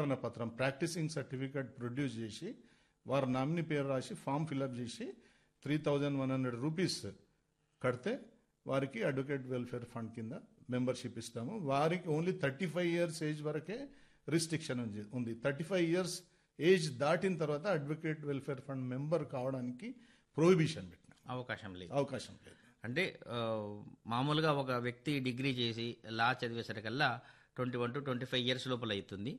ప్రమాణ పత్రం practising certificate produce చేసి వారి నామినీ పేరు రాసి ఫామ్ ఫిల్అప్ చేసి three thousand one hundred rupees కడితే వారికి అడ్వకేట్ వెల్ఫేర్ ఫండ్ కింద మెంబర్షిప్ ఇస్తాము వారికి only thirty five years age వరకే రిస్ట్రిక్షన్ ఉంది ఉంది థర్టీ ఫైవ్ ఇయర్స్ ఏజ్ దాటిన తర్వాత అడ్వకేట్ వెల్ఫేర్ ఫండ్ మెంబర్ కావడానికి ప్రొహిబిషన్ పెట్టినాం అవకాశం లేదు అవకాశం లేదు అంటే ఆ, మామూలుగా ఒక వ్యక్తి డిగ్రీ చేసి లా చదివేసరికల్లా twenty one to twenty five years లోపల అవుతుంది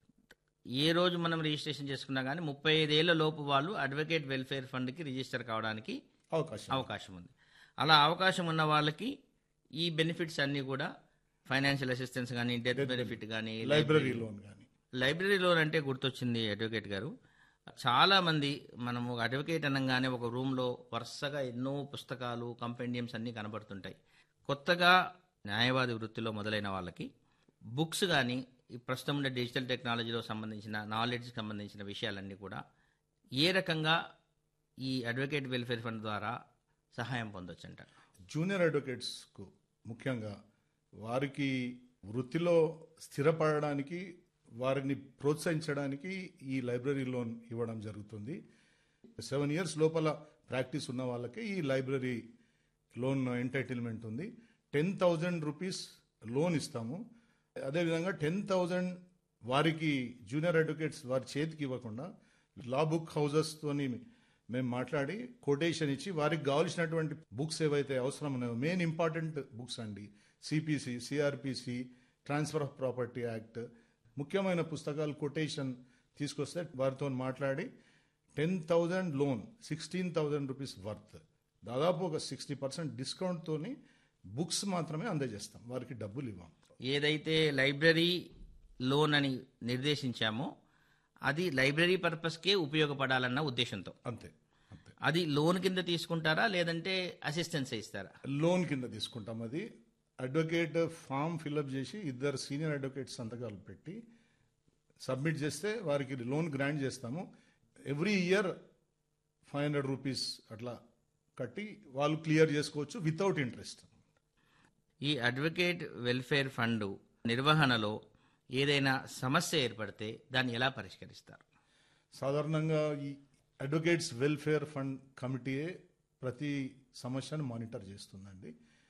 ఏ రోజు మనం రిజిస్ట్రేషన్ చేసుకున్నా కానీ ముప్పై ఐదేళ్ల లోపు వాళ్ళు అడ్వకేట్ వెల్ఫేర్ ఫండ్కి రిజిస్టర్ కావడానికి అవకాశం అవకాశం ఉంది అలా అవకాశం ఉన్న వాళ్ళకి ఈ బెనిఫిట్స్ అన్నీ కూడా ఫైనాన్షియల్ అసిస్టెన్స్ కానీ డెత్ బెనిఫిట్ కానీ లైబ్రరీ లోన్ కానీ లైబ్రరీ లోన్ అంటే గుర్తొచ్చింది అడ్వకేట్ గారు చాలా మంది మనము ఒక అడ్వకేట్ అనగానే ఒక రూమ్లో వరుసగా ఎన్నో పుస్తకాలు కంపెండియమ్స్ అన్నీ కనబడుతుంటాయి కొత్తగా న్యాయవాది వృత్తిలో మొదలైన వాళ్ళకి బుక్స్ కానీ ఈ ప్రస్తుతం ఉండే డిజిటల్ టెక్నాలజీలో సంబంధించిన నాలెడ్జ్కి సంబంధించిన విషయాలన్నీ కూడా ఏ రకంగా ఈ అడ్వకేట్ వెల్ఫేర్ ఫండ్ ద్వారా సహాయం పొందొచ్చంట జూనియర్ అడ్వకేట్స్కు ముఖ్యంగా వారికి వృత్తిలో స్థిరపడడానికి వారిని ప్రోత్సహించడానికి ఈ లైబ్రరీ లోన్ ఇవ్వడం జరుగుతుంది సెవెన్ ఇయర్స్ లోపల ప్రాక్టీస్ ఉన్న వాళ్ళకి ఈ లైబ్రరీ లోన్ ఎంటైటిల్మెంట్ ఉంది టెన్ థౌజండ్ రూపీస్ లోన్ ఇస్తాము అదేవిధంగా టెన్ థౌజండ్ వారికి జూనియర్ అడ్వకేట్స్ వారి చేతికి ఇవ్వకుండా లా బుక్ హౌజెస్తోని మేము మాట్లాడి కొటేషన్ ఇచ్చి వారికి కావాల్సినటువంటి బుక్స్ ఏవైతే అవసరం ఉన్నాయో మెయిన్ ఇంపార్టెంట్ బుక్స్ అండి CPC CrPC transfer of property act ముఖ్యమైన పుస్తకాలు కొటేషన్ తీసుకొస్తే వారితో మాట్లాడి ten thousand loan sixteen thousand rupees worth దాదాపు ఒక సిక్స్టీ పర్సెంట్ డిస్కౌంట్తోని బుక్స్ మాత్రమే అందజేస్తాం వారికి డబ్బులు ఇవ్వం ఏదైతే లైబ్రరీ లోన్ అని నిర్దేశించామో అది లైబ్రరీ పర్పస్కే ఉపయోగపడాలన్న ఉద్దేశంతో అంతే అంతే అది లోన్ కింద తీసుకుంటారా లేదంటే అసిస్టెన్స్ ఇస్తారా లోన్ కింద తీసుకుంటాం అది అడ్వకేట్ ఫామ్ ఫిల్అప్ చేసి ఇద్దరు సీనియర్ అడ్వకేట్ సంతకాలు పెట్టి సబ్మిట్ చేస్తే వారికి లోన్ గ్రాంట్ చేస్తాము every year five hundred rupees అట్లా కట్టి వాళ్ళు క్లియర్ చేసుకోవచ్చు వితౌట్ ఇంట్రెస్ట్ ఈ అడ్వకేట్ వెల్ఫేర్ ఫండ్ నిర్వహణలో ఏదైనా సమస్య ఏర్పడితే దాన్ని ఎలా పరిష్కరిస్తారు సాధారణంగా ఈ అడ్వకేట్స్ వెల్ఫేర్ ఫండ్ కమిటీయే ప్రతి సమస్యను మానిటర్ చేస్తుందండి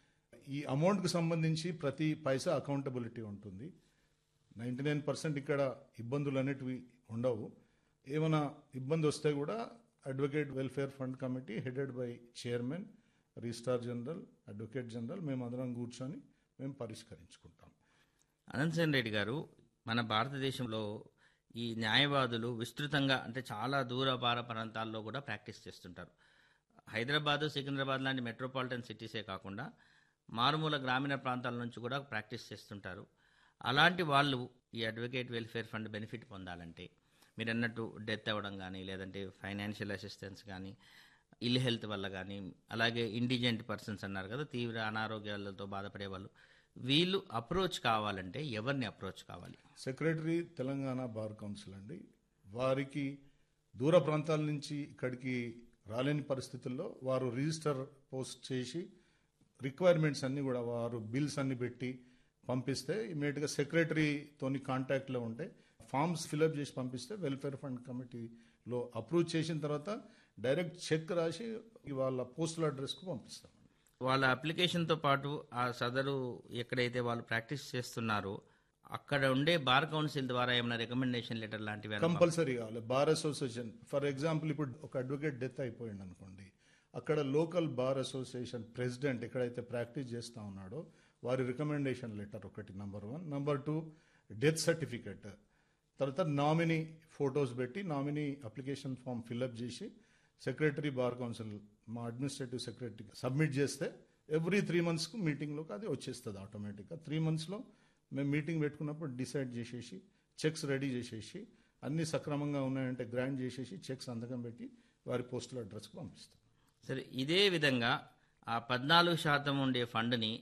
ఈ అమౌంట్కి సంబంధించి ప్రతి పైసా అకౌంటబిలిటీ ఉంటుంది నైంటీ నైన్ పర్సెంట్ ఇక్కడ ఇబ్బందులు అనేటివి ఉండవు ఏమైనా ఇబ్బంది వస్తే కూడా advocate welfare fund committee headed by chairman registrar general advocate general మేము అందరం కూర్చొని మేము పరిష్కరించుకుంటాం అనంతసేన్ రెడ్డి గారు మన భారతదేశంలో ఈ న్యాయవాదులు విస్తృతంగా అంటే చాలా దూరపార ప్రాంతాల్లో కూడా ప్రాక్టీస్ చేస్తుంటారు హైదరాబాద్ సికింద్రాబాద్ లాంటి మెట్రోపాలిటన్ సిటీసే కాకుండా మారుమూల గ్రామీణ ప్రాంతాల నుంచి కూడా ప్రాక్టీస్ చేస్తుంటారు అలాంటి వాళ్ళు ఈ అడ్వకేట్ వెల్ఫేర్ ఫండ్ బెనిఫిట్ పొందాలంటే మీరు అన్నట్టు డెత్ అవ్వడం కానీ లేదంటే ఫైనాన్షియల్ అసిస్టెన్స్ కానీ ఇల్ హెల్త్ వల్ల కానీ అలాగే ఇండిజెంట్ పర్సన్స్ అన్నారు కదా తీవ్ర అనారోగ్యాలతో బాధపడే వాళ్ళు వీళ్ళు అప్రోచ్ కావాలంటే ఎవరిని అప్రోచ్ కావాలి సెక్రటరీ తెలంగాణ బార్ కౌన్సిల్ అండి వారికి దూర ప్రాంతాల నుంచి ఇక్కడికి రాలేని పరిస్థితుల్లో వారు రిజిస్టర్ పోస్ట్ చేసి రిక్వైర్మెంట్స్ అన్ని కూడా వారు బిల్స్ అన్ని పెట్టి పంపిస్తే ఇమీడియట్గా సెక్రటరీతోని కాంటాక్ట్లో ఉంటే ఫామ్స్ ఫిలప్ చేసి పంపిస్తే వెల్ఫేర్ ఫండ్ కమిటీలో అప్రూవ్ చేసిన తర్వాత డైరెక్ట్ చెక్ రాసి వాళ్ళ పోస్టల్ అడ్రస్కు పంపిస్తాం వాళ్ళ అప్లికేషన్తో పాటు ఆ సదరు ఎక్కడైతే వాళ్ళు ప్రాక్టీస్ చేస్తున్నారో అక్కడ ఉండే బార్ కౌన్సిల్ ద్వారా ఏమైనా రికమెండేషన్ లెటర్ లాంటివి ఏమైనా కంపల్సరీ కావాలి బార్ అసోసియేషన్ ఫర్ ఎగ్జాంపుల్ ఇప్పుడు ఒక అడ్వకేట్ డెత్ అయిపోయింది అనుకోండి అక్కడ లోకల్ బార్ అసోసియేషన్ ప్రెసిడెంట్ ఎక్కడైతే ప్రాక్టీస్ చేస్తా ఉన్నాడో వారి రికమెండేషన్ లెటర్ ఒకటి number one number two death certificate తర్వాత నామినీ ఫొటోస్ పెట్టి నామినీ అప్లికేషన్ ఫామ్ ఫిల్అప్ చేసి సెక్రటరీ బార్ కౌన్సిల్ మా అడ్మినిస్ట్రేటివ్ సెక్రటరీ సబ్మిట్ చేస్తే ఎవ్రీ త్రీ మంత్స్కు మీటింగ్లోకి అది వచ్చేస్తుంది ఆటోమేటిక్గా త్రీ మంత్స్లో మేము మీటింగ్ పెట్టుకున్నప్పుడు డిసైడ్ చేసేసి చెక్స్ రెడీ చేసేసి అన్ని సక్రమంగా ఉన్నాయంటే గ్రాండ్ చేసేసి చెక్స్ సంతకం పెట్టి వారి పోస్టల్ అడ్రస్కి పంపిస్తాం సరే ఇదే విధంగా ఆ పద్నాలుగు శాతం ఉండే ఫండ్ని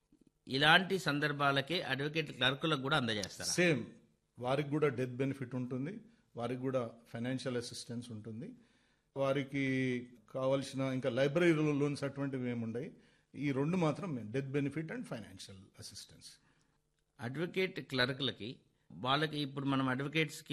ఇలాంటి సందర్భాలకే అడ్వకేట్ క్లర్కులకు కూడా అందజేస్తారు సేమ్ వారికి కూడా డెత్ బెనిఫిట్ ఉంటుంది వారికి కూడా ఫైనాన్షియల్ అసిస్టెన్స్ ఉంటుంది వారికి కావాల్సిన ఇంకా లైబ్రరీ లోన్స్ అటువంటివి ఏముండయి ఈ రెండు మాత్రం death benefit and financial assistance advocate క్లర్క్లకి వాళ్ళకి ఇప్పుడు మనం అడ్వకేట్స్కి